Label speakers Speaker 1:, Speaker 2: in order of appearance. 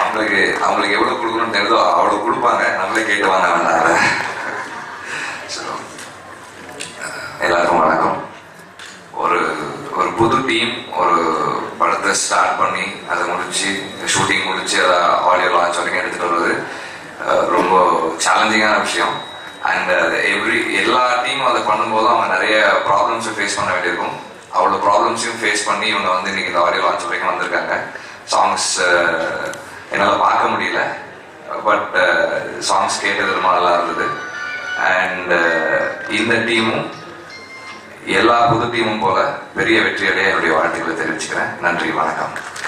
Speaker 1: அவங்களுக்கு அவங்களுக்கு எவ்வளவு கொடுக்கணும்னு தெரியுதோ அவ்வளவு கொடுப்பாங்க நம்மளே கேட்டு வாங்க வேண்டாம் So, எல்லாருக்கும் வணக்கம் ஒரு ஒரு புது டீம் ஒரு படத்தை ஸ்டார்ட் பண்ணி அதை முடிச்சு ஷூட்டிங் முடிச்சு அதை ஆடியோ லான்ச் வரைக்கும் எடுத்துட்டு வர்றது அஹ், ரொம்ப சேலஞ்சிங்கான விஷயம் அண்ட் எவ்ரி எல்லா டீமும் அதை பண்ணும்போதும் அவங்க நிறைய ப்ராப்ளம்ஸை ஃபேஸ் பண்ண வேண்டியிருக்கும் அவ்வளோ ப்ராப்ளம்ஸையும் ஃபேஸ் பண்ணி இவங்க வந்து இன்னைக்கு இந்த ஆடியோ லான்ச் வரைக்கும் வந்திருக்காங்க சாங்ஸ் என்னால் பார்க்க முடியல பட் சாங்ஸ் கேட்டது ரொம்ப நல்லா இருந்தது அண்ட் இந்த டீமும் எல்லா புது டீமும் போல பெரிய வெற்றியடைய என்னுடைய வாழ்த்துக்களை தெரிவிச்சுக்கிறேன் நன்றி வணக்கம்